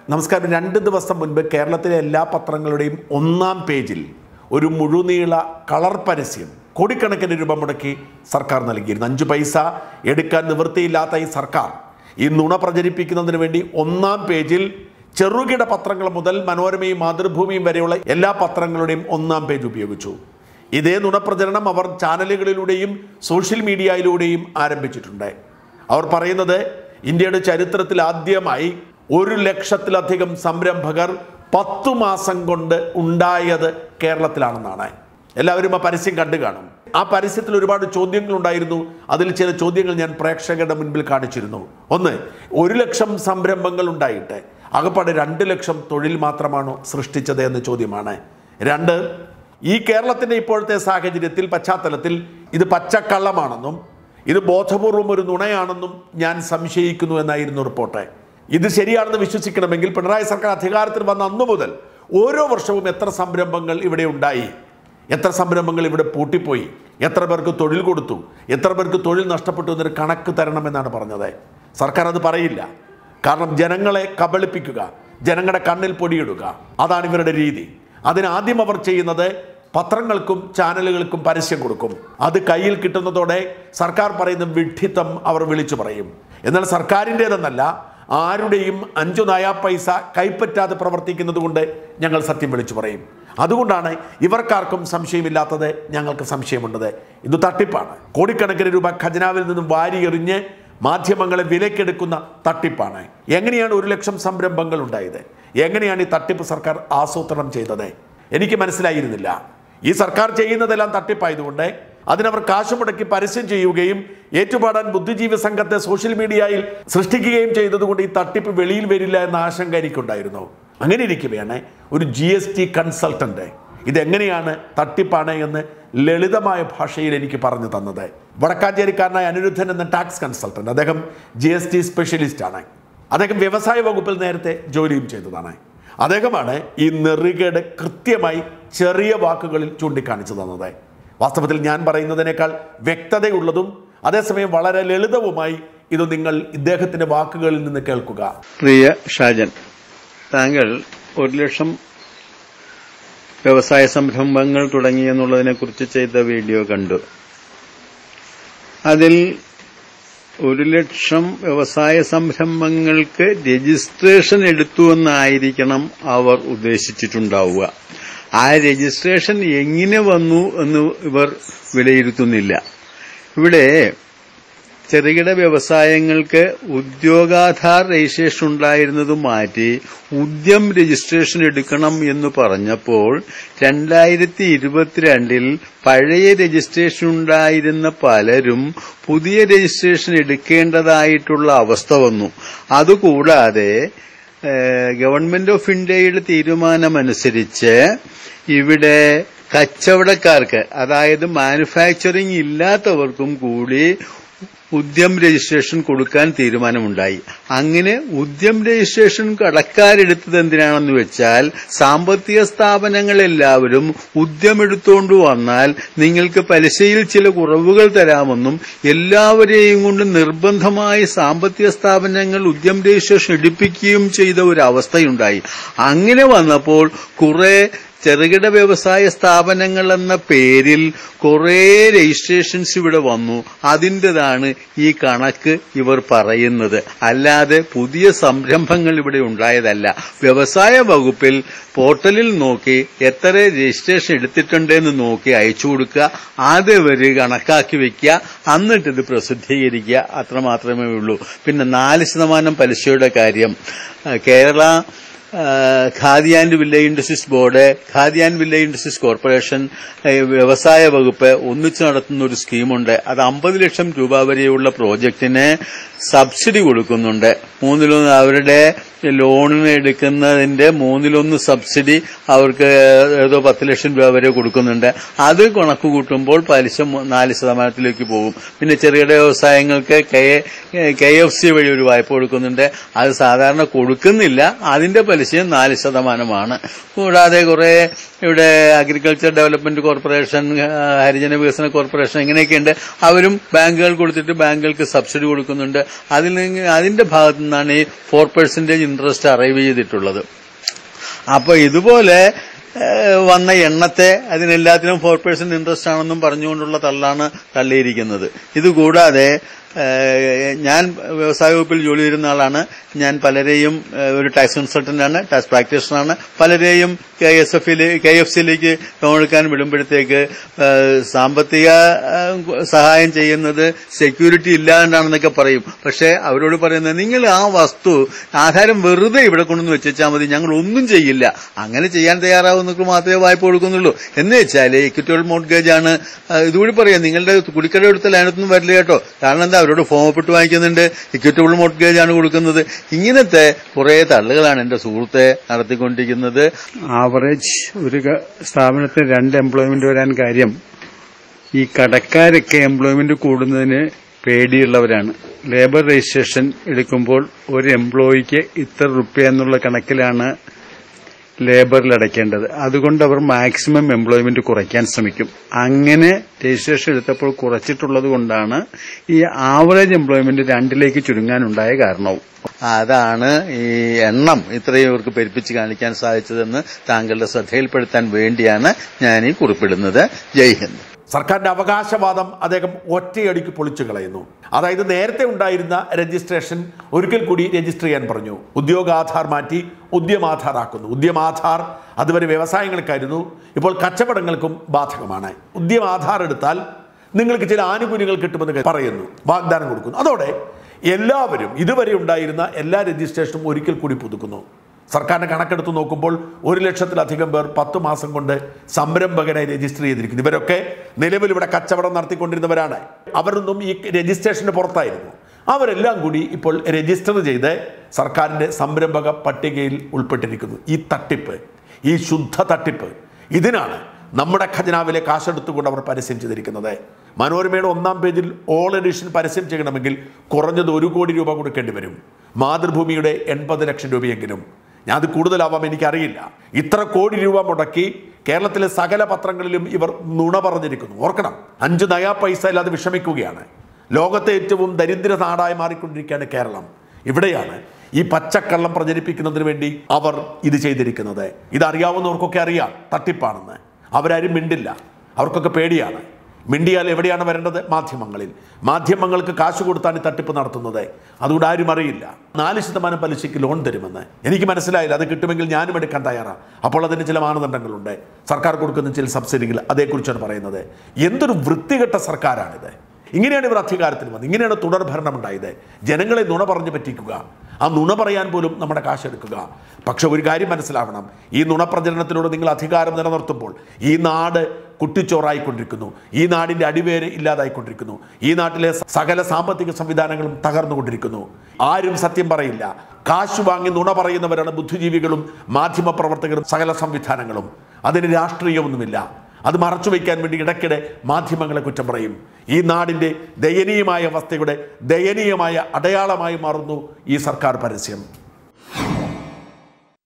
നമസ്കാരം രണ്ട് ദിവസം മുൻപ് കേരളത്തിലെ എല്ലാ പത്രങ്ങളുടെയും ഒന്നാം പേജിൽ ഒരു മുഴുനീള കളർ പരസ്യം കോടിക്കണക്കിന് രൂപ മുടക്കി സർക്കാർ നൽകിയിരുന്നു അഞ്ചു പൈസ എടുക്കാൻ നിവൃത്തിയില്ലാത്ത ഈ സർക്കാർ ഈ നുണ പ്രചരിപ്പിക്കുന്നതിന് വേണ്ടി ഒന്നാം പേജിൽ ചെറുകിട പത്രങ്ങൾ മുതൽ മനോരമയും മാതൃഭൂമിയും വരെയുള്ള എല്ലാ പത്രങ്ങളുടെയും ഒന്നാം പേജ് ഉപയോഗിച്ചു ഇതേ നുണപ്രചരണം അവർ ചാനലുകളിലൂടെയും സോഷ്യൽ മീഡിയയിലൂടെയും ആരംഭിച്ചിട്ടുണ്ട് അവർ പറയുന്നത് ഇന്ത്യയുടെ ചരിത്രത്തിൽ ആദ്യമായി ഒരു ലക്ഷത്തിലധികം സംരംഭകർ പത്തു മാസം കൊണ്ട് ഉണ്ടായത് കേരളത്തിലാണെന്നാണ് എല്ലാവരും ആ പരസ്യം കണ്ടു കാണും ആ പരസ്യത്തിൽ ഒരുപാട് ചോദ്യങ്ങൾ ഉണ്ടായിരുന്നു അതിൽ ചില ചോദ്യങ്ങൾ ഞാൻ പ്രേക്ഷകരുടെ മുൻപിൽ കാണിച്ചിരുന്നു ഒന്ന് ഒരു ലക്ഷം സംരംഭങ്ങൾ ഉണ്ടായിട്ട് അകപ്പാടെ രണ്ട് ലക്ഷം തൊഴിൽ മാത്രമാണോ സൃഷ്ടിച്ചത് എന്ന ചോദ്യമാണ് രണ്ട് ഈ കേരളത്തിന്റെ ഇപ്പോഴത്തെ സാഹചര്യത്തിൽ പശ്ചാത്തലത്തിൽ ഇത് പച്ചക്കള്ളമാണെന്നും ഇത് ബോധപൂർവം ഒരു നുണയാണെന്നും ഞാൻ സംശയിക്കുന്നു എന്നായിരുന്നു റിപ്പോർട്ട് ഇത് ശരിയാണെന്ന് വിശ്വസിക്കണമെങ്കിൽ പിണറായി സർക്കാർ അധികാരത്തിൽ വന്ന അന്നു മുതൽ ഓരോ വർഷവും എത്ര സംരംഭങ്ങൾ ഇവിടെ ഉണ്ടായി എത്ര സംരംഭങ്ങൾ ഇവിടെ പൂട്ടിപ്പോയി എത്ര പേർക്ക് തൊഴിൽ കൊടുത്തു എത്ര പേർക്ക് തൊഴിൽ നഷ്ടപ്പെട്ടു എന്നൊരു കണക്ക് തരണമെന്നാണ് പറഞ്ഞത് സർക്കാർ അത് പറയില്ല കാരണം ജനങ്ങളെ കബളിപ്പിക്കുക ജനങ്ങളുടെ കണ്ണിൽ പൊടിയിടുക അതാണ് ഇവരുടെ രീതി അതിനാദ്യം അവർ ചെയ്യുന്നത് പത്രങ്ങൾക്കും ചാനലുകൾക്കും പരസ്യം കൊടുക്കും അത് കയ്യിൽ കിട്ടുന്നതോടെ സർക്കാർ പറയുന്ന വിഡ്ഢിത്തം അവർ വിളിച്ചു പറയും എന്നാൽ സർക്കാരിൻ്റേതെന്നല്ല ആരുടെയും അഞ്ചു നയാ പൈസ കൈപ്പറ്റാതെ പ്രവർത്തിക്കുന്നത് കൊണ്ട് ഞങ്ങൾ സത്യം വിളിച്ചു പറയും അതുകൊണ്ടാണ് ഇവർക്കാർക്കും സംശയമില്ലാത്തത് ഞങ്ങൾക്ക് സംശയമുണ്ടത് ഇത് തട്ടിപ്പാണ് കോടിക്കണക്കിന് രൂപ ഖജനാവിൽ നിന്നും വാരിയെറിഞ്ഞ് മാധ്യമങ്ങളെ വിലക്കെടുക്കുന്ന തട്ടിപ്പാണ് എങ്ങനെയാണ് ഒരു ലക്ഷം സംരംഭങ്ങൾ ഉണ്ടായത് എങ്ങനെയാണ് ഈ തട്ടിപ്പ് സർക്കാർ ആസൂത്രണം ചെയ്തത് എനിക്ക് മനസ്സിലായിരുന്നില്ല ഈ സർക്കാർ ചെയ്യുന്നതെല്ലാം തട്ടിപ്പായതുകൊണ്ട് അതിനവർ കാശ് മുടക്കി പരസ്യം ചെയ്യുകയും ഏറ്റുപാടാൻ ബുദ്ധിജീവി സംഘത്തെ സോഷ്യൽ മീഡിയയിൽ സൃഷ്ടിക്കുകയും ചെയ്തതുകൊണ്ട് ഈ തട്ടിപ്പ് വെളിയിൽ വരില്ല എന്ന ആശങ്ക എനിക്കുണ്ടായിരുന്നു അങ്ങനെ ഇരിക്കുകയാണ് ഒരു ജി എസ് ടി കൺസൾട്ടന്റ് ഇതെങ്ങനെയാണ് തട്ടിപ്പാണ് എന്ന് ലളിതമായ ഭാഷയിൽ എനിക്ക് പറഞ്ഞു തന്നത് വടക്കാഞ്ചേരിക്കാരനായ അനിരുദ്ധൻ എന്ന ടാക്സ് കൺസൾട്ടന്റ് അദ്ദേഹം ജി എസ് ടി സ്പെഷ്യലിസ്റ്റ് ആണ് അദ്ദേഹം വ്യവസായ വകുപ്പിൽ നേരത്തെ ജോലിയും ചെയ്തതാണ് അദ്ദേഹമാണ് ഈ നെറുകേട് കൃത്യമായി ചെറിയ വാക്കുകളിൽ ചൂണ്ടിക്കാണിച്ചു തന്നത് വാസ്തവത്തിൽ ഞാൻ പറയുന്നതിനേക്കാൾ വ്യക്തതയുള്ളതും അതേസമയം വളരെ ലളിതവുമായി ഇത് നിങ്ങൾ ഇദ്ദേഹത്തിന്റെ വാക്കുകളിൽ നിന്ന് കേൾക്കുക പ്രിയ ഷാജൻ താങ്കൾ ഒരു ലക്ഷം വ്യവസായ സംരംഭങ്ങൾ തുടങ്ങിയെന്നുള്ളതിനെ കുറിച്ച് ചെയ്ത വീഡിയോ കണ്ടു അതിൽ ഒരു ലക്ഷം വ്യവസായ സംരംഭങ്ങൾക്ക് രജിസ്ട്രേഷൻ എടുത്തു എന്നായിരിക്കണം അവർ ഉദ്ദേശിച്ചിട്ടുണ്ടാവുക ആ രജിസ്ട്രേഷൻ എങ്ങനെ വന്നു എന്ന് ഇവർ വിലയിരുത്തുന്നില്ല ഇവിടെ ചെറുകിട വ്യവസായങ്ങൾക്ക് ഉദ്യോഗാധാർ രജിസ്ട്രേഷൻ ഉണ്ടായിരുന്നത് മാറ്റി ഉദ്യം രജിസ്ട്രേഷൻ എടുക്കണം എന്ന് പറഞ്ഞപ്പോൾ രണ്ടായിരത്തി ഇരുപത്തിരണ്ടിൽ പഴയ രജിസ്ട്രേഷൻ ഉണ്ടായിരുന്ന പലരും പുതിയ രജിസ്ട്രേഷൻ എടുക്കേണ്ടതായിട്ടുള്ള അവസ്ഥ വന്നു അതുകൂടാതെ ഏഹ്, ഗവൺമെന്റ് ഓഫ് ഇന്ത്യയുടെ തീരുമാനമനുസരിച്ച് ഇവിടെ കച്ചവടക്കാർക്ക് അതായത് മാനുഫാക്ചറിംഗ് ഇല്ലാത്തവർക്കും കൂടി ഉദ്യം രജിസ്ട്രേഷൻ കൊടുക്കാൻ തീരുമാനമുണ്ടായി അങ്ങനെ ഉദ്യം രജിസ്ട്രേഷൻ കടക്കാരെടുത്തത് എന്തിനാണെന്ന് വെച്ചാൽ സാമ്പത്തിക സ്ഥാപനങ്ങളെല്ലാവരും ഉദ്യമെടുത്തോണ്ട് വന്നാൽ നിങ്ങൾക്ക് പലിശയിൽ ചില കുറവുകൾ തരാമെന്നും എല്ലാവരെയും കൊണ്ട് നിർബന്ധമായി സാമ്പത്തിക സ്ഥാപനങ്ങൾ ഉദ്യം രജിസ്ട്രേഷൻ എടുപ്പിക്കുകയും ചെയ്ത ഒരു അവസ്ഥയുണ്ടായി അങ്ങനെ വന്നപ്പോൾ കുറെ ചെറുകിട വ്യവസായ സ്ഥാപനങ്ങൾ എന്ന പേരിൽ കുറേ രജിസ്ട്രേഷൻസ് ഇവിടെ വന്നു അതിൻ്റെതാണ് ഈ കണക്ക് ഇവർ പറയുന്നത് അല്ലാതെ പുതിയ സംരംഭങ്ങൾ ഇവിടെ ഉണ്ടായതല്ല വ്യവസായ വകുപ്പിൽ പോർട്ടലിൽ നോക്കി എത്ര രജിസ്ട്രേഷൻ എടുത്തിട്ടുണ്ടെന്ന് നോക്കി അയച്ചു കൊടുക്കുക ആദ്യം വരെ കണക്കാക്കി വെക്കുക എന്നിട്ടിത് പ്രസിദ്ധീകരിക്കുക അത്രമാത്രമേ ഉള്ളൂ പിന്നെ നാല് ശതമാനം പലിശയുടെ കാര്യം ആ, Kerala Khadi and village industries board Khadi and village industries corporation ഏഹ്, വ്യവസായ വകുപ്പ് ഒന്നിച്ചു നടത്തുന്ന ഒരു സ്കീമുണ്ട് അത് അമ്പത് ലക്ഷം രൂപ വരെയുള്ള പ്രോജക്റ്റിന് സബ്സിഡി കൊടുക്കുന്നുണ്ട് മൂന്നിലൊന്ന് അവരുടെ ലോണിന് എടുക്കുന്നതിന്റെ മൂന്നിലൊന്ന് സബ്സിഡി അവർക്ക് ഏതോ പത്ത് ലക്ഷം രൂപ വരെ കൊടുക്കുന്നുണ്ട് അത് കണക്ക് കൂട്ടുമ്പോൾ പലിശ മു- നാല് ശതമാനത്തിലേക്ക് പോകും പിന്നെ ചെറുകിട വ്യവസായങ്ങൾക്ക് കെ കെ എഫ് സി വഴി ഒരു വായ്പ കൊടുക്കുന്നുണ്ട് അത് സാധാരണ കൊടുക്കുന്നില്ല അതിന്റെ പലിശയും നാല് ശതമാനമാണ് കൂടാതെ കുറെ ഇവിടെ അഗ്രികൾച്ചർ ഡെവലപ്മെന്റ് കോർപ്പറേഷൻ ആ, ഹരിജന വികസന കോർപ്പറേഷൻ ഇങ്ങനെയൊക്കെയുണ്ട് അവരും ബാങ്കുകൾ കൊടുത്തിട്ട് ബാങ്കുകൾക്ക് സബ്സിഡി കൊടുക്കുന്നുണ്ട് അതിൽ നിന്ന് അതിന്റെ ഭാഗത്തു നിന്നാണ് ഈ ഫോർ പെർസെന്റേജ് ഇൻട്രസ്റ്റ് അറൈവ് ചെയ്തിട്ടുള്ളത് അപ്പൊ ഇതുപോലെ ഏഹ്, വന്ന എണ്ണത്തെ അതിനെല്ലാത്തിനും ഫോർ പേഴ്സെന്റ് ഇൻട്രസ്റ്റ് ആണെന്നും പറഞ്ഞുകൊണ്ടുള്ള തള്ളാണ് തള്ളിയിരിക്കുന്നത് ഇതുകൂടാതെ ഏഹ്, ഞാൻ വ്യവസായ വകുപ്പിൽ ജോലി ചെയ്യുന്ന ആളാണ് ഞാൻ പലരെയും ഏഹ്, ഒരു ടാക്സ് കൺസൾട്ടന്റ് ആണ് ടാക്സ് പ്രാക്ടീഷണറാണ് പലരെയും കെ എസ് എഫിൽ കെ എഫ് സിയിലേക്ക് ലോൺ എടുക്കാൻ വിടുമ്പോഴത്തേക്ക് ഏഹ്, സാമ്പത്തിക ഏഹ്, സഹായം ചെയ്യുന്നത് സെക്യൂരിറ്റി ഇല്ലാണ്ടാണെന്നൊക്കെ പറയും പക്ഷെ അവരോട് പറയുന്നത് നിങ്ങൾ ആ വസ്തു ആധാരം വെറുതെ ഇവിടെ കൊണ്ടുവന്ന് വെച്ചാൽ മതി ഞങ്ങൾ ഒന്നും ചെയ്യില്ല അങ്ങനെ ചെയ്യാൻ തയ്യാറാവുന്നവർക്ക് മാത്രമേ വായ്പ കൊടുക്കുന്നുള്ളൂ എന്ന് വെച്ചാൽ ഇക്വിറ്റബിൾ മോഡ്ഗേജ് ആണ് ആ, ഇതുകൂടി പറയാം നിങ്ങളുടെ കുടിക്കട എടുത്ത ലൈനത്തൊന്നും വരില്ല കേട്ടോ കാരണം എന്താ അവരോട് ഫോം ഒപ്പിട്ട് വാങ്ങിക്കുന്നുണ്ട് ഇക്വിറ്റബിൾ മോഡ്ഗേജ് ആണ് കൊടുക്കുന്നത് ഇങ്ങനത്തെ കുറെ തള്ളുകളാണ് എന്റെ സുഹൃത്തെ നടത്തിക്കൊണ്ടിരിക്കുന്നത് ആവറേജ് ഒരു ക- സ്ഥാപനത്തിന് രണ്ട് എംപ്ലോയ്മെന്റ് വരാൻ കാര്യം ഈ കടക്കാരൊക്കെ എംപ്ലോയ്മെന്റ് കൂടുന്നതിന് പേടിയുള്ളവരാണ് ലേബർ രജിസ്ട്രേഷൻ എടുക്കുമ്പോൾ ഒരു എംപ്ലോയിക്ക് ഇത്ര റുപ്യ എന്നുള്ള കണക്കിലാണ് ലേബറിൽ അടയ്ക്കേണ്ടത് അതുകൊണ്ട് അവർ മാക്സിമം എംപ്ലോയ്മെന്റ് കുറയ്ക്കാൻ ശ്രമിക്കും അങ്ങനെ രജിസ്ട്രേഷൻ എടുത്തപ്പോൾ കുറച്ചിട്ടുള്ളത് കൊണ്ടാണ് ഈ ആവറേജ് എംപ്ലോയ്മെന്റ് രണ്ടിലേക്ക് ചുരുങ്ങാനുണ്ടായ കാരണവും അതാണ് ഈ എണ്ണം ഇത്രയും ഇവർക്ക് പെരുപ്പിച്ച് കാണിക്കാൻ സാധിച്ചതെന്ന് താങ്കളുടെ ശ്രദ്ധയിൽപ്പെടുത്താൻ വേണ്ടിയാണ് ഞാൻ ഈ കുറിപ്പിടുന്നത് ജയ് ഹിന്ദ് സർക്കാരിന്റെ അവകാശവാദം അദ്ദേഹം ഒറ്റയടിക്ക് പൊളിച്ചു കളയുന്നു അതായത് നേരത്തെ ഉണ്ടായിരുന്ന രജിസ്ട്രേഷൻ ഒരിക്കൽ കൂടി രജിസ്റ്റർ ചെയ്യാൻ പറഞ്ഞു ഉദ്യോഗാധാർ മാറ്റി ഉദ്യമാധാർ ആക്കുന്നു ഉദ്യമാധാർ അതുവരെ വ്യവസായങ്ങൾക്കായിരുന്നു ഇപ്പോൾ കച്ചവടങ്ങൾക്കും ബാധകമാണ് ഉദ്യമാധാർ എടുത്താൽ നിങ്ങൾക്ക് ചില ആനുകൂല്യങ്ങൾ കിട്ടുമെന്ന് പറയുന്നു വാഗ്ദാനം കൊടുക്കുന്നു അതോടെ എല്ലാവരും ഇതുവരെ ഉണ്ടായിരുന്ന എല്ലാ രജിസ്ട്രേഷനും ഒരിക്കൽ കൂടി പുതുക്കുന്നു സർക്കാരിന്റെ കണക്കെടുത്ത് നോക്കുമ്പോൾ ഒരു ലക്ഷത്തിലധികം പേർ പത്ത് മാസം കൊണ്ട് സംരംഭകനെ രജിസ്റ്റർ ചെയ്തിരിക്കുന്നു ഇവരൊക്കെ നിലവിൽ ഇവിടെ കച്ചവടം നടത്തിക്കൊണ്ടിരുന്നവരാണ് അവരൊന്നും ഈ രജിസ്ട്രേഷന് പുറത്തായിരുന്നു അവരെല്ലാം കൂടി ഇപ്പോൾ രജിസ്റ്റർ ചെയ്ത് സർക്കാരിന്റെ സംരംഭക പട്ടികയിൽ ഉൾപ്പെട്ടിരിക്കുന്നു ഈ തട്ടിപ്പ് ഈ ശുദ്ധ തട്ടിപ്പ് ഇതിനാണ് നമ്മുടെ ഖജനാവിലെ കാശെടുത്തുകൊണ്ട് അവർ പരസ്യം ചെയ്തിരിക്കുന്നത് മനോരമയുടെ ഒന്നാം പേജിൽ ഓൾ എഡിഷൻ പരസ്യം ചെയ്യണമെങ്കിൽ കുറഞ്ഞത് ഒരു കോടി രൂപ കൊടുക്കേണ്ടി വരും മാതൃഭൂമിയുടെ എൺപത് ലക്ഷം രൂപയെങ്കിലും ഞാൻ അത് കൂടുതലാവാം എനിക്കറിയില്ല ഇത്ര കോടി രൂപ മുടക്കി കേരളത്തിലെ സകല പത്രങ്ങളിലും ഇവർ നുണ പറഞ്ഞിരിക്കുന്നു ഓർക്കണം അഞ്ച് നയാ പൈസ ഇല്ലാതെ വിഷമിക്കുകയാണ് ലോകത്തെ ഏറ്റവും ദരിദ്ര നാടായി മാറിക്കൊണ്ടിരിക്കുകയാണ് കേരളം ഇവിടെയാണ് ഈ പച്ചക്കള്ളം പ്രചരിപ്പിക്കുന്നതിന് വേണ്ടി അവർ ഇത് ചെയ്തിരിക്കുന്നത് ഇതറിയാവുന്നവർക്കൊക്കെ അറിയാം തട്ടിപ്പാണെന്ന് അവരാരും മിണ്ടില്ല അവർക്കൊക്കെ പേടിയാണ് മിണ്ടിയാൽ എവിടെയാണ് വരേണ്ടത് മാധ്യമങ്ങളിൽ മാധ്യമങ്ങൾക്ക് കാശ് കൊടുത്താണ് ഈ തട്ടിപ്പ് നടത്തുന്നത് അതുകൊണ്ട് ആരും അറിയില്ല നാല് ശതമാനം പലിശയ്ക്ക് ലോൺ തരുമെന്ന് എനിക്ക് മനസ്സിലായില്ല അത് കിട്ടുമെങ്കിൽ ഞാനും എടുക്കാൻ തയ്യാറാണ് അപ്പോൾ അതിന് ചില മാനദണ്ഡങ്ങളുണ്ട് സർക്കാർ കൊടുക്കുന്ന ചില സബ്സിഡികൾ അതേക്കുറിച്ചാണ് പറയുന്നത് എന്തൊരു വൃത്തികെട്ട സർക്കാരാണിത് ഇങ്ങനെയാണ് ഇവർ അധികാരത്തിൽ വന്നത് ഇങ്ങനെയാണ് തുടർ ഭരണം ഉണ്ടായത് ജനങ്ങളെ നുണ പറഞ്ഞു പറ്റിക്കുക ആ നുണ പറയാൻ പോലും നമ്മുടെ കാശെടുക്കുക പക്ഷെ ഒരു കാര്യം മനസ്സിലാവണം ഈ നുണപ്രചരണത്തിലൂടെ നിങ്ങൾ അധികാരം നിലനിർത്തുമ്പോൾ ഈ നാട് കുട്ടിച്ചോറായിക്കൊണ്ടിരിക്കുന്നു ഈ നാടിൻ്റെ അടിവേര് ഇല്ലാതായിക്കൊണ്ടിരിക്കുന്നു ഈ നാട്ടിലെ സകല സാമ്പത്തിക സംവിധാനങ്ങളും തകർന്നുകൊണ്ടിരിക്കുന്നു ആരും സത്യം പറയില്ല കാശ് വാങ്ങി നുണ പറയുന്നവരാണ് ബുദ്ധിജീവികളും മാധ്യമപ്രവർത്തകരും സകല സംവിധാനങ്ങളും അതിന് രാഷ്ട്രീയമൊന്നുമില്ല അത് മറച്ചു വയ്ക്കാൻ വേണ്ടി ഇടയ്ക്കിടെ മാധ്യമങ്ങളെ കുറ്റം പറയും ഈ നാടിൻ്റെ ദയനീയമായ അവസ്ഥയുടെ ദയനീയമായ അടയാളമായി മാറുന്നു ഈ സർക്കാർ പരസ്യം